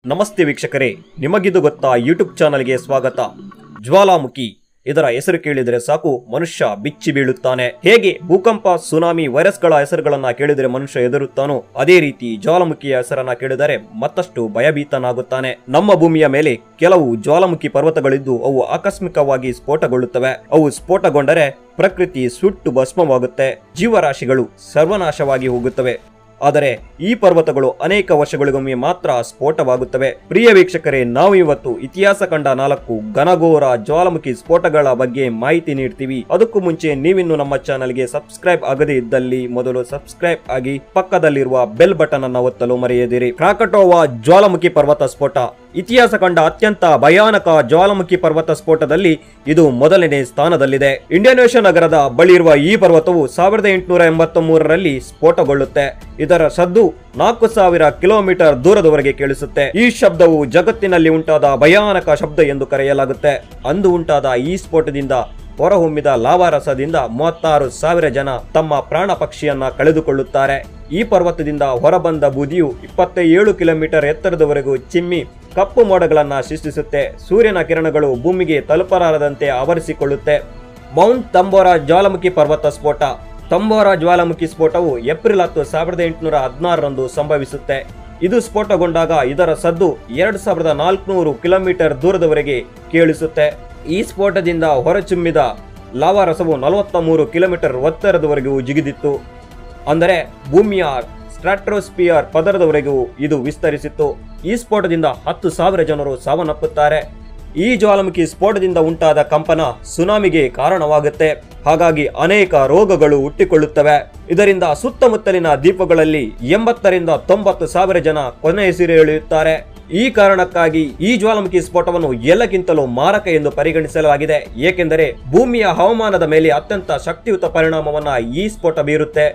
ನಮಸ್ತೆ ವೀಕ್ಷಕರೇ ನಿಮಗಿದು ಗೊತ್ತಾ ಯೂಟ್ಯೂಬ್ ಚಾನಲ್ಗೆ ಸ್ವಾಗತ ಜ್ವಾಲಾಮುಖಿ ಇದರ ಹೆಸರು ಕೇಳಿದರೆ ಸಾಕು ಮನುಷ್ಯ ಬಿಚ್ಚಿ ಬೀಳುತ್ತಾನೆ ಹೇಗೆ ಭೂಕಂಪ ಸುನಾಮಿ ವೈರಸ್ಗಳ ಹೆಸರುಗಳನ್ನ ಕೇಳಿದರೆ ಮನುಷ್ಯ ಎದುರುತ್ತಾನೋ ಅದೇ ರೀತಿ ಜ್ವಾಲಾಮುಖಿಯ ಹೆಸರನ್ನ ಕೇಳಿದರೆ ಮತ್ತಷ್ಟು ಭಯಭೀತನಾಗುತ್ತಾನೆ ನಮ್ಮ ಭೂಮಿಯ ಮೇಲೆ ಕೆಲವು ಜ್ವಾಲಾಮುಖಿ ಪರ್ವತಗಳಿದ್ದು ಅವು ಆಕಸ್ಮಿಕವಾಗಿ ಸ್ಫೋಟಗೊಳ್ಳುತ್ತವೆ ಅವು ಸ್ಫೋಟಗೊಂಡರೆ ಪ್ರಕೃತಿ ಸುಟ್ಟು ಭಸ್ಮವಾಗುತ್ತೆ ಜೀವರಾಶಿಗಳು ಸರ್ವನಾಶವಾಗಿ ಹೋಗುತ್ತವೆ ಆದರೆ ಈ ಪರ್ವತಗಳು ಅನೇಕ ವರ್ಷಗಳಿಗೊಮ್ಮೆ ಮಾತ್ರ ಸ್ಫೋಟವಾಗುತ್ತವೆ ಪ್ರಿಯ ವೀಕ್ಷಕರೇ ನಾವು ಇವತ್ತು ಇತಿಹಾಸ ಕಂಡ ನಾಲ್ಕು ಘನಘೋರ ಜ್ವಾಲಾಮುಖಿ ಸ್ಫೋಟಗಳ ಬಗ್ಗೆ ಮಾಹಿತಿ ನೀಡ್ತೀವಿ ಅದಕ್ಕೂ ಮುಂಚೆ ನೀವಿನ್ನು ನಮ್ಮ ಚಾನಲ್ಗೆ ಸಬ್ಸ್ಕ್ರೈಬ್ ಆಗದೇ ಇದ್ದಲ್ಲಿ ಮೊದಲು ಸಬ್ಸ್ಕ್ರೈಬ್ ಆಗಿ ಪಕ್ಕದಲ್ಲಿರುವ ಬೆಲ್ ಬಟನ್ ಅನ್ನು ಒತ್ತಲು ಮರೆಯದಿರಿ ಕ್ರಾಕಟೋವಾ ಜ್ವಾಲಾಮುಖಿ ಪರ್ವತ ಸ್ಫೋಟ ಇತಿಹಾಸ ಕಂಡ ಅತ್ಯಂತ ಭಯಾನಕ ಜ್ವಾಲಾಮುಖಿ ಪರ್ವತ ಸ್ಫೋಟದಲ್ಲಿ ಇದು ಮೊದಲನೇ ಸ್ಥಾನದಲ್ಲಿದೆ ಇಂಡೋನೇಷ್ಯಾ ನಗರದ ಬಳಿ ಇರುವ ಈ ಪರ್ವತವು ಸಾವಿರದ ಎಂಟುನೂರ ಎಂಬತ್ತ ಮೂರರಲ್ಲಿ ಸ್ಫೋಟಗೊಳ್ಳುತ್ತೆ ಇದರ ಸದ್ದು ನಾಲ್ಕು ಸಾವಿರ ಕಿಲೋಮೀಟರ್ ದೂರದವರೆಗೆ ಕೇಳಿಸುತ್ತೆ ಈ ಶಬ್ದವು ಜಗತ್ತಿನಲ್ಲಿ ಉಂಟಾದ ಭಯಾನಕ ಶಬ್ದ ಎಂದು ಕರೆಯಲಾಗುತ್ತೆ ಅಂದು ಉಂಟಾದ ಈ ಸ್ಫೋಟದಿಂದ ಹೊರಹೊಮ್ಮಿದ ಲಾವಾರಸದಿಂದ ಮೂವತ್ತಾರು ಸಾವಿರ ಜನ ತಮ್ಮ ಪ್ರಾಣ ಪಕ್ಷಿಯನ್ನ ಕಳೆದುಕೊಳ್ಳುತ್ತಾರೆ ಈ ಪರ್ವತದಿಂದ ಹೊರಬಂದ ಬೂದಿಯು ಇಪ್ಪತ್ತ ಏಳು ಕಿಲೋಮೀಟರ್ ಎತ್ತರದವರೆಗೂ ಚಿಮ್ಮಿ ಕಪ್ಪು ಮೋಡಗಳನ್ನ ಸೃಷ್ಟಿಸುತ್ತೆ ಸೂರ್ಯನ ಕಿರಣಗಳು ಭೂಮಿಗೆ ತಲುಪಲಾರದಂತೆ ಆವರಿಸಿಕೊಳ್ಳುತ್ತೆ ಮೌಂಟ್ ತಂಬೋರಾ ಜ್ವಾಲಾಮುಖಿ ಪರ್ವತ ಸ್ಫೋಟ ತಂಬೋರಾ ಜ್ವಾಲಾಮುಖಿ ಸ್ಫೋಟವು ಏಪ್ರಿಲ್ ಹತ್ತು ಸಾವಿರದ ಎಂಟುನೂರ ಹದಿನಾರರಂದು ಸಂಭವಿಸುತ್ತೆ ಇದು ಸ್ಫೋಟಗೊಂಡಾಗ ಇದರ ಸದ್ದು ಎರಡು ಸಾವಿರದ ನಾಲ್ಕುನೂರು ಕಿಲೋಮೀಟರ್ ದೂರದವರೆಗೆ ಕೇಳಿಸುತ್ತೆ ಈ ಸ್ಫೋಟದಿಂದ ಹೊರಚುಮ್ಮಿದ ಲಾವಾ ರಸವು ನಲವತ್ತ ಮೂರು ಕಿಲೋಮೀಟರ್ ಒತ್ತರದವರೆಗೂ ಜಿಗಿದಿತ್ತು ಅಂದರೆ ಭೂಮಿಯ ಸ್ಟ್ರಾಟ್ರೋಸ್ಪಿಯರ್ ಪದರದವರೆಗೂ ಇದು ವಿಸ್ತರಿಸಿತ್ತು ಈ ಸ್ಫೋಟದಿಂದ ಹತ್ತು ಸಾವಿರ ಜನರು ಸಾವನ್ನಪ್ಪುತ್ತಾರೆ ಈ ಜ್ವಾಲಾಮುಖಿ ಸ್ಫೋಟದಿಂದ ಉಂಟಾದ ಕಂಪನ ಸುನಾಮಿಗೆ ಕಾರಣವಾಗುತ್ತೆ ಹಾಗಾಗಿ ಅನೇಕ ರೋಗಗಳು ಹುಟ್ಟಿಕೊಳ್ಳುತ್ತವೆ ಇದರಿಂದ ಸುತ್ತಮುತ್ತಲಿನ ದ್ವೀಪಗಳಲ್ಲಿ ಎಂಬತ್ತರಿಂದ ತೊಂಬತ್ತು ಸಾವಿರ ಜನ ಕೊನೆಯುಸಿರೆಳೆಯುತ್ತಾರೆ ಈ ಕಾರಣಕ್ಕಾಗಿ ಈ ಜ್ವಾಲಾಮುಖಿ ಸ್ಫೋಟವನ್ನು ಎಲ್ಲಕ್ಕಿಂತಲೂ ಮಾರಕ ಎಂದು ಪರಿಗಣಿಸಲಾಗಿದೆ ಏಕೆಂದರೆ ಭೂಮಿಯ ಹವಾಮಾನದ ಮೇಲೆ ಅತ್ಯಂತ ಶಕ್ತಿಯುತ ಪರಿಣಾಮವನ್ನ ಈ ಸ್ಫೋಟ ಬೀರುತ್ತೆ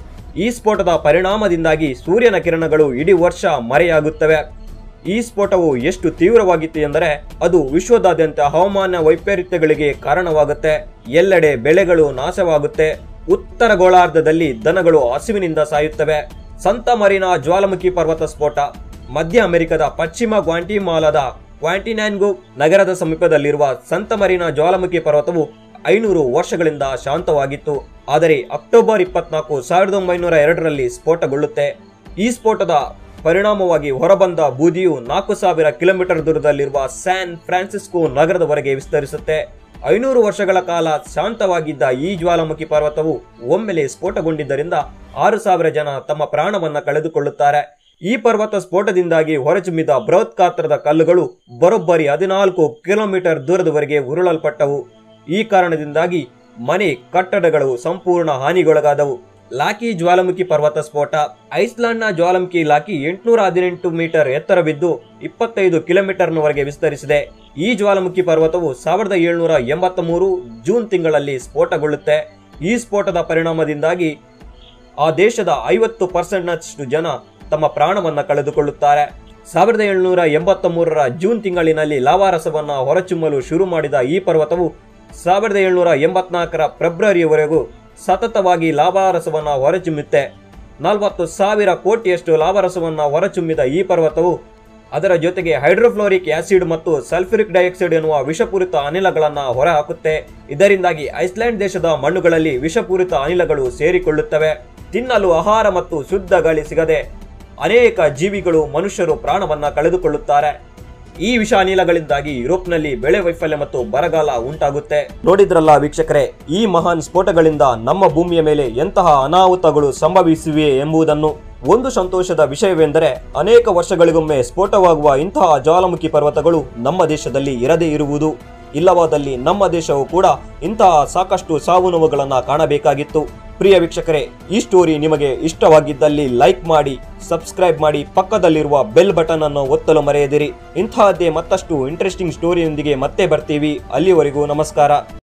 ಈ ಸ್ಫೋಟದ ಪರಿಣಾಮದಿಂದಾಗಿ ಸೂರ್ಯನ ಕಿರಣಗಳು ಇಡೀ ವರ್ಷ ಮರೆಯಾಗುತ್ತವೆ ಈ ಸ್ಫೋಟವು ಎಷ್ಟು ತೀವ್ರವಾಗಿತ್ತು ಎಂದರೆ ಅದು ವಿಶ್ವದಾದ್ಯಂತ ಹವಾಮಾನ ವೈಪರೀತ್ಯಗಳಿಗೆ ಕಾರಣವಾಗುತ್ತೆ ಎಲ್ಲೆಡೆ ಬೆಳೆಗಳು ನಾಶವಾಗುತ್ತೆ ಉತ್ತರ ಗೋಳಾರ್ಧದಲ್ಲಿ ದನಗಳು ಹಸಿವಿನಿಂದ ಸಾಯುತ್ತವೆ ಸಂತ ಮರಿನಾ ಜ್ವಾಲಾಮುಖಿ ಪರ್ವತ ಸ್ಫೋಟ ಮಧ್ಯ ಅಮೆರಿಕದ ಪಶ್ಚಿಮ ಗ್ವಾಂಟಿಮಾಲಾದ ಕ್ವಾಂಟಿನ್ಯಾನ್ಗೋ ನಗರದ ಸಮೀಪದಲ್ಲಿರುವ ಸಂತ ಮರಿನಾ ಜ್ವಾಲಾಮುಖಿ ಪರ್ವತವು ಐನೂರು ವರ್ಷಗಳಿಂದ ಶಾಂತವಾಗಿತ್ತು ಆದರೆ ಅಕ್ಟೋಬರ್ ಇಪ್ಪತ್ನಾಲ್ಕು ಸಾವಿರದ ಒಂಬೈನೂರ ಎರಡರಲ್ಲಿ ಸ್ಫೋಟಗೊಳ್ಳುತ್ತೆ ಈ ಸ್ಫೋಟದ ಪರಿಣಾಮವಾಗಿ ಹೊರಬಂದ ಬೂದಿಯು ನಾಲ್ಕು ಸಾವಿರ ಕಿಲೋಮೀಟರ್ ದೂರದಲ್ಲಿರುವ ಸ್ಯಾನ್ ಫ್ರಾನ್ಸಿಸ್ಕೋ ನಗರದವರೆಗೆ ವಿಸ್ತರಿಸುತ್ತೆ ಐನೂರು ವರ್ಷಗಳ ಕಾಲ ಶಾಂತವಾಗಿದ್ದ ಈ ಜ್ವಾಲಾಮುಖಿ ಪರ್ವತವು ಒಮ್ಮೆಲೆ ಸ್ಫೋಟಗೊಂಡಿದ್ದರಿಂದ ಆರು ಸಾವಿರ ಜನ ತಮ್ಮ ಪ್ರಾಣವನ್ನ ಕಳೆದುಕೊಳ್ಳುತ್ತಾರೆ ಈ ಪರ್ವತ ಸ್ಫೋಟದಿಂದಾಗಿ ಹೊರಚುಮ್ಮಿದ ಬೃಹತ್ ಗಾತ್ರದ ಕಲ್ಲುಗಳು ಬರೋಬ್ಬರಿ ಹದಿನಾಲ್ಕು ಕಿಲೋಮೀಟರ್ ದೂರದವರೆಗೆ ಉರುಳಲ್ಪಟ್ಟವು ಈ ಕಾರಣದಿಂದಾಗಿ ಮನೆ ಕಟ್ಟಡಗಳು ಸಂಪೂರ್ಣ ಹಾನಿಗೊಳಗಾದವು ಲಾಕಿ ಜ್ವಾಲಾಮುಖಿ ಪರ್ವತ ಸ್ಫೋಟ ಐಸ್ಲ್ಯಾಂಡ್ನ ಜ್ವಾಲಾಮುಖಿ ಲಾಕಿ ಎಂಟುನೂರ ಹದಿನೆಂಟು ಮೀಟರ್ ಎತ್ತರವಿದ್ದು ಇಪ್ಪತ್ತೈದು ಕಿಲೋಮೀಟರ್ನವರೆಗೆ ವಿಸ್ತರಿಸಿದೆ ಈ ಜ್ವಾಲಾಮುಖಿ ಪರ್ವತವು ಸಾವಿರದ ಏಳ್ನೂರ ಎಂಬತ್ತ ಮೂರು ಜೂನ್ ತಿಂಗಳಲ್ಲಿ ಸ್ಫೋಟಗೊಳ್ಳುತ್ತೆ ಈ ಸ್ಫೋಟದ ಪರಿಣಾಮದಿಂದಾಗಿ ಆ ದೇಶದ ಐವತ್ತು ಪರ್ಸೆಂಟ್ನಷ್ಟು ಜನ ತಮ್ಮ ಪ್ರಾಣವನ್ನ ಕಳೆದುಕೊಳ್ಳುತ್ತಾರೆ ಸಾವಿರದ ಏಳುನೂರ ಎಂಬತ್ತ ಮೂರರ ಜೂನ್ ತಿಂಗಳಿನಲ್ಲಿ ಲಾವಾರಸವನ್ನ ಹೊರಚುಮ್ಮಲು ಶುರು ಮಾಡಿದ ಈ ಪರ್ವತವು ಸಾವಿರದ ಏಳುನೂರ ಎಂಬತ್ನಾಲ್ಕರ ಫೆಬ್ರವರಿಯವರೆಗೂ ಸತತವಾಗಿ ಲಾವಾರಸವನ್ನ ಹೊರಚುಮ್ಮುತ್ತೆ ನಲವತ್ತು ಸಾವಿರ ಕೋಟಿಯಷ್ಟು ಲಾವಾರಸವನ್ನ ಹೊರಚುಮ್ಮಿದ ಈ ಪರ್ವತವು ಅದರ ಜೊತೆಗೆ ಹೈಡ್ರೋಫ್ಲೋರಿಕ್ ಆಸಿಡ್ ಮತ್ತು ಸಲ್ಫ್ಯೂರಿಕ್ ಡೈಆಕ್ಸೈಡ್ ಎನ್ನುವ ವಿಷಪೂರಿತ ಅನಿಲಗಳನ್ನ ಹೊರಹಾಕುತ್ತೆ ಇದರಿಂದಾಗಿ ಐಸ್ಲ್ಯಾಂಡ್ ದೇಶದ ಮಣ್ಣುಗಳಲ್ಲಿ ವಿಷಪೂರಿತ ಅನಿಲಗಳು ಸೇರಿಕೊಳ್ಳುತ್ತವೆ ತಿನ್ನಲು ಆಹಾರ ಮತ್ತು ಶುದ್ಧ ಗಾಳಿ ಸಿಗದೆ ಅನೇಕ ಜೀವಿಗಳು ಮನುಷ್ಯರು ಪ್ರಾಣವನ್ನ ಕಳೆದುಕೊಳ್ಳುತ್ತಾರೆ ಈ ವಿಷ ಅನಿಲಗಳಿಂದಾಗಿ ಯುರೋಪ್ನಲ್ಲಿ ಬೆಳೆ ವೈಫಲ್ಯ ಮತ್ತು ಬರಗಾಲ ಉಂಟಾಗುತ್ತೆ ನೋಡಿದ್ರಲ್ಲ ವೀಕ್ಷಕರೇ ಈ ಮಹಾನ್ ಸ್ಫೋಟಗಳಿಂದ ನಮ್ಮ ಭೂಮಿಯ ಮೇಲೆ ಎಂತಹ ಅನಾಹುತಗಳು ಸಂಭವಿಸಿವೆ ಎಂಬುದನ್ನು ಒಂದು ಸಂತೋಷದ ವಿಷಯವೆಂದರೆ ಅನೇಕ ವರ್ಷಗಳಿಗೊಮ್ಮೆ ಸ್ಫೋಟವಾಗುವ ಇಂತಹ ಜ್ವಾಲಾಮುಖಿ ಪರ್ವತಗಳು ನಮ್ಮ ದೇಶದಲ್ಲಿ ಇರದೇ ಇರುವುದು ಇಲ್ಲವಾದಲ್ಲಿ ನಮ್ಮ ದೇಶವು ಕೂಡ ಇಂತಹ ಸಾಕಷ್ಟು ಸಾವು ನೋವುಗಳನ್ನ ಕಾಣಬೇಕಾಗಿತ್ತು ಪ್ರಿಯ ವೀಕ್ಷಕರೇ ಈ ಸ್ಟೋರಿ ನಿಮಗೆ ಇಷ್ಟವಾಗಿದ್ದಲ್ಲಿ ಲೈಕ್ ಮಾಡಿ ಸಬ್ಸ್ಕ್ರೈಬ್ ಮಾಡಿ ಪಕ್ಕದಲ್ಲಿರುವ ಬೆಲ್ ಬಟನ್ ಅನ್ನು ಒತ್ತಲು ಮರೆಯದಿರಿ ಇಂತಹದ್ದೇ ಮತ್ತಷ್ಟು ಇಂಟ್ರೆಸ್ಟಿಂಗ್ ಸ್ಟೋರಿಯೊಂದಿಗೆ ಮತ್ತೆ ಬರ್ತೀವಿ ಅಲ್ಲಿವರೆಗೂ ನಮಸ್ಕಾರ